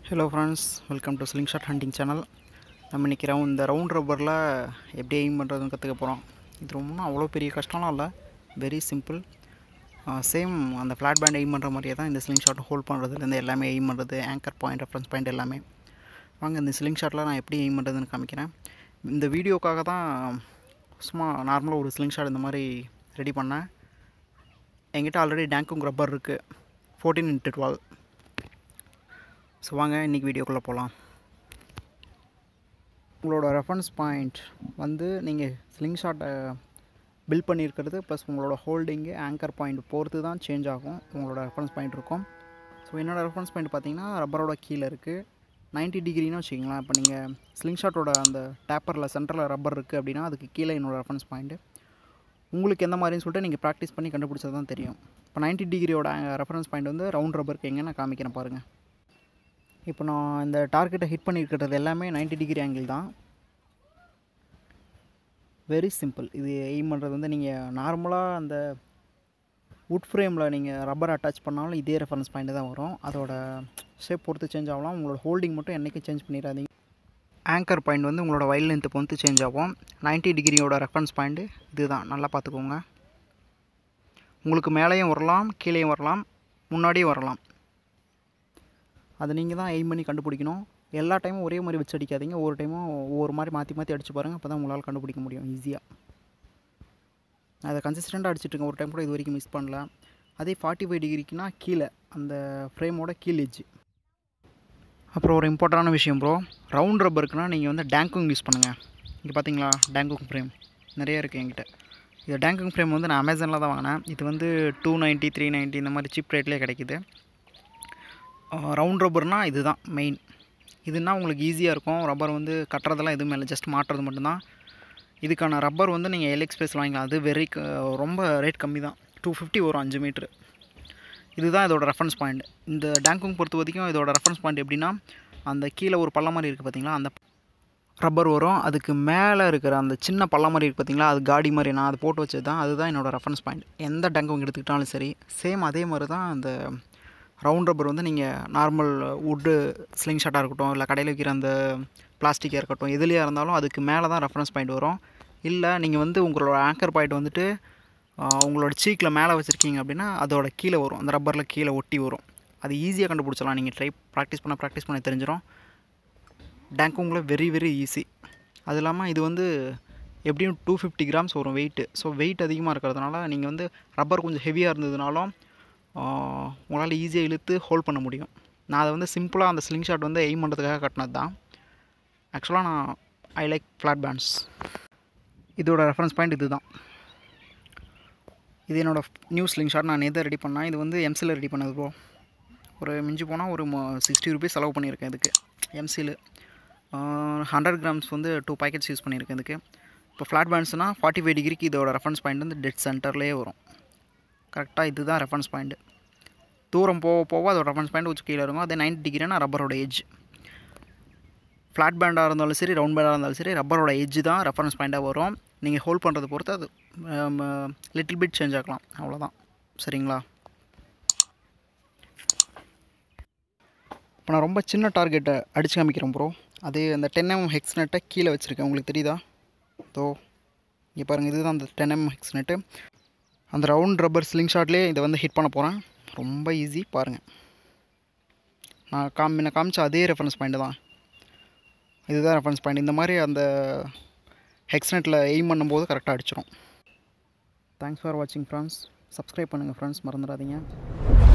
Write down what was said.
hello friends welcome to slingshot hunting channel நம்ம இன்றைக்கி round இந்த ரவுண்ட் ரப்பரில் எப்படி எய்ம் பண்ணுறதுன்னு கற்றுக்க போகிறோம் இது ரொம்ப அவ்வளோ பெரிய கஷ்டம்லாம் இல்லை வெரி சிம்பிள் சேம் அந்த ஃப்ளாட் பேண்ட் எய்ம் பண்ணுற மாதிரியே தான் இந்த ஸ்லிங் ஷாட் ஹோல்ட் பண்ணுறதுலேருந்து எல்லாமே எய்ம் பண்ணுறது ஆங்கர் பாயிண்ட் ரெஃபரன்ஸ் பாயிண்ட் எல்லாமே வாங்க இந்த ஸ்லிங் ஷாட்டில் நான் எப்படி எய்ம் பண்ணுறதுன்னு காமிக்கிறேன் இந்த வீடியோக்காக தான் சும்மா நார்மலாக ஒரு ஸ்லிங் ஷாட் இந்த மாதிரி ரெடி பண்ணேன் என்கிட்ட ஆல்ரெடி டேங்கும் ரப்பர் இருக்குது ஃபோர்டீன் இன்ட்டு டுவெல் ஸோ வாங்க இன்றைக்கி வீடியோக்குள்ளே போகலாம் உங்களோட ரெஃபரன்ஸ் பாயிண்ட் வந்து நீங்கள் ஸ்லிங் ஷாட்டை பில்ட் பண்ணியிருக்கிறது ப்ளஸ் உங்களோட ஹோல்டிங்கு ஆங்கர் பாயிண்ட் பொறுத்து தான் சேஞ்ச் ஆகும் உங்களோட ரெஃபரன்ஸ் பாயிண்ட் இருக்கும் ஸோ என்னோடய ரெஃபரன்ஸ் பாயிண்ட் பார்த்தீங்கன்னா ரப்பரோட கீழே இருக்குது 90 டிகிரின்னு வச்சுக்கிங்களேன் இப்போ நீங்கள் ஸ்லிங் ஷாட்டோட அந்த டேப்பரில் சென்டரில் ரப்பர் இருக்குது அப்படின்னா அதுக்கு கீழே என்னோடய ரெஃபரன்ஸ் பாயிண்ட்டு உங்களுக்கு எந்த மாதிரின்னு சொல்லிட்டு நீங்கள் ப்ராக்டிஸ் பண்ணி கண்டுபிடிச்சது தான் தெரியும் இப்போ 90 டிகிரியோட ரெஃபரன்ஸ் பாயிண்ட் வந்து ரவுண்ட் ரப்பருக்கு எங்கே நான் காமிக்கிறேன் பாருங்கள் இப்போ நான் இந்த டார்கெட்டை ஹிட் பண்ணியிருக்கிறது எல்லாமே 90 டிகிரி ஆங்கிள் தான் வெரி சிம்பிள் இது எய்ம் பண்ணுறது வந்து நீங்கள் நார்மலாக அந்த வுட் ஃப்ரேமில் நீங்கள் ரப்பர் அட்டாச் பண்ணாலும் இதே ரெஃபரன்ஸ் பாயிண்ட் தான் வரும் அதோட ஷேப் பொறுத்து சேஞ்ச் ஆகலாம் உங்களோட ஹோல்டிங் மட்டும் என்றைக்கும் சேஞ்ச் பண்ணிடாதீங்க ஆங்கர் பாயிண்ட் வந்து உங்களோட வைல் லென்த்து பொறுத்து சேஞ்ச் ஆகும் 90 டிகிரியோட ரெஃபரன்ஸ் பாயிண்ட்டு இதுதான் நல்லா பார்த்துக்கோங்க உங்களுக்கு மேலேயும் வரலாம் கீழேயும் வரலாம் முன்னாடியும் வரலாம் அதை நீங்கள் தான் எய்ம் பண்ணி கண்டுபிடிக்கணும் எல்லா டைமும் ஒரே மாதிரி வச்சு அடிக்காதீங்க ஒவ்வொரு டைமும் ஒவ்வொரு மாதிரி மாற்றி மாற்றி அடிச்சு பாருங்கள் அப்போ தான் உங்களால் கண்டுபிடிக்க முடியும் ஈஸியாக அதை கன்சிஸ்டண்ட்டாக அடிச்சிட்ருக்கேன் ஒரு டைம் கூட இது வரைக்கும் மிஸ் பண்ணல அதே ஃபார்ட்டி ஃபைவ் டிகிரிக்குனா கீழே அந்த ஃப்ரேமோட கீழ் எட்ஜ் அப்புறம் ஒரு இம்பார்ட்டண்டான விஷயம் ப்ரோ ரவுண்ட் ரப்பருக்குனா நீங்கள் வந்து டேங்குங் யூஸ் பண்ணுங்கள் இங்கே பார்த்தீங்களா டேங்குங் ஃப்ரேம் நிறைய இருக்குது என்கிட்ட இது டேங்குங் ஃப்ரேம் வந்து நான் அமேசானில் தான் வாங்கினேன் இது வந்து டூ நைன்ட்டி த்ரீ நைன்ட்டி இந்த மாதிரி சீப் ரேட்லேயே கிடைக்குது ரவுண்ட் ரப்பர்னால் இது தான் மெயின் இதுனா உங்களுக்கு ஈஸியாக இருக்கும் ரப்பர் வந்து கட்டுறதெல்லாம் எதுவுமே இல்லை ஜஸ்ட் மாட்டுறது மட்டும்தான் இதுக்கான ரப்பர் வந்து நீங்கள் எலெக்ஸ்பிரஸ் வாங்கிக்கலாம் அது வெரி க- ரொம்ப ரேட் கம்மி தான் டூ ஃபிஃப்டி வரும் அஞ்சு மீட்ரு இதுதான் இதோட ரெஃபரன்ஸ் பாயிண்ட் இந்த டேங்குங் பொறுத்த வரைக்கும் இதோட ரெஃபரன்ஸ் பாயிண்ட் எப்படின்னா அந்த கீழே ஒரு பள்ளம் மாதிரி இருக்குது பார்த்தீங்களா அந்த ரப்பர் வரும் அதுக்கு மேலே இருக்கிற அந்த சின்ன பள்ளம் மாதிரி இருக்குது பார்த்தீங்களா அது காடி மாதிரி நான் அது போட்டு வச்சது தான் அதுதான் என்னோட ரெஃபரன்ஸ் பாயிண்ட் எந்த டேங்குங் எடுத்துக்கிட்டாலும் சரி சேம் அதே மாதிரி தான் அந்த ரவுண்ட் ரப்பர் வந்து நீங்கள் நார்மல் வுட்டு ஸ்லிங் ஷாட்டாக இருக்கட்டும் இல்லை கடையில் விற்கிற அந்த பிளாஸ்டிக்காக இருக்கட்டும் எதுலையாக இருந்தாலும் அதுக்கு மேலே தான் ரெஃபரன்ஸ் பாயிண்ட் வரும் இல்லை நீங்கள் வந்து உங்களோட ஆங்கர் பாயிண்ட் வந்துட்டு ஆஹ், உங்களோட சீக்கில் மேலே வச்சுருக்கீங்க அப்படின்னா அதோட கீழே வரும் அந்த ரப்பரில் கீழே ஒட்டி வரும் அது ஈஸியாக கண்டுபிடிச்சலாம் நீங்கள் ட்ரை ப்ராக்டிஸ் பண்ண ப்ராக்டிஸ் பண்ண தெரிஞ்சிடும் டேங்குங்கில் வெரி வெரி ஈஸி அது இல்லாமல் இது வந்து எப்படியும் டூ ஃபிஃப்டி கிராம்ஸ் வரும் வெயிட்டு ஸோ வெயிட் அதிகமாக இருக்கிறதுனால நீங்கள் வந்து ரப்பர் கொஞ்சம் ஹெவியாக இருந்ததுனாலும் ஆஹ், உங்களால் ஈஸியாக இழுத்து ஹோல்ட் பண்ண முடியும் நான் அதை வந்து சிம்பிளாக அந்த ஸ்லிங் ஷாட் வந்து எய்ம் பண்ணுறதுக்காக கட்டினது தான் ஆக்சுவலாக நான் ஐ லைக் ஃப்ளாட் பேண்ட்ஸ் இதோட ரெஃபரன்ஸ் பாயிண்ட் இது தான் இது என்னோட நியூ ஸ்லிங் ஷாட் நான் எதை ரெடி பண்ணேன் இது வந்து எம்சியில் ரெடி பண்ணது ப்ரோ ஒரு மிஞ்சி போனால் ஒரு சிக்ஸ்டி ருபீஸ் செலவு பண்ணியிருக்கேன் இதுக்கு எம்சியில் ஹண்ட்ரட் கிராம்ஸ் வந்து டூ பாக்கெட்ஸ் யூஸ் பண்ணியிருக்கேன் இதுக்கு இப்போ ஃப்ளாட் பேண்ட்ஸ்னால் ஃபார்ட்டி ஃபைவ் டிகிரிக்கு இதோட ரெஃபரன்ஸ் பாயிண்ட் வந்து டெட் சென்டர்லேயே வரும் கரெக்டாக இதுதான் ரெஃபரன்ஸ் பாயிண்ட் தூரம் போக போக அதோட ரெஃபரன்ஸ் பாயிண்ட் கொஞ்சம் கீழே இருக்கும் அதே 90 டிகிரினா ரப்பரோட எட்ஜ் ஃப்ளாட் பேண்டாக இருந்தாலும் சரி ரவுண்ட் பேண்டாக இருந்தாலும் சரி ரப்பரோட எட்ஜ் தான் ரெஃபரன்ஸ் பாயிண்ட்டாக வரும் நீங்கள் ஹோல்ட் பண்ணுறது பொறுத்து அது லிட்டில் பிட் சேஞ்ச் ஆகலாம் அவ்வளோதான் சரிங்களா இப்போ நான் ரொம்ப சின்ன டார்கெட்டை அடித்து காமிக்கிறேன் ப்ரோ அதே அந்த டென் எம் ஹெக்ஸ் நெட்டை கீழே வச்சுருக்கேன் உங்களுக்கு தெரியுதா தோ இங்கே பாருங்கள் இதுதான் அந்த டென் எம் ஹெக்ஸ் நெட்டு அந்த ரவுண்ட் ரப்பர் ஸ்லிங் ஷாட்லேயே இதை வந்து ஹிட் பண்ண போகிறேன் ரொம்ப ஈஸி பாருங்கள் நான் காமி நான் காமிச்ச அதே ரெஃபரன்ஸ் பாயிண்ட் தான் இதுதான் ரெஃபரன்ஸ் பாயிண்ட் இந்த மாதிரி அந்த ஹெக்ஸ்நெட்டில் எய்ம் பண்ணும்போது கரெக்டாக அடிச்சிடும் தேங்க்ஸ் ஃபார் வாட்சிங் ஃப்ரெண்ட்ஸ் சப்ஸ்கிரைப் பண்ணுங்கள் ஃப்ரெண்ட்ஸ் மறந்துடாதீங்க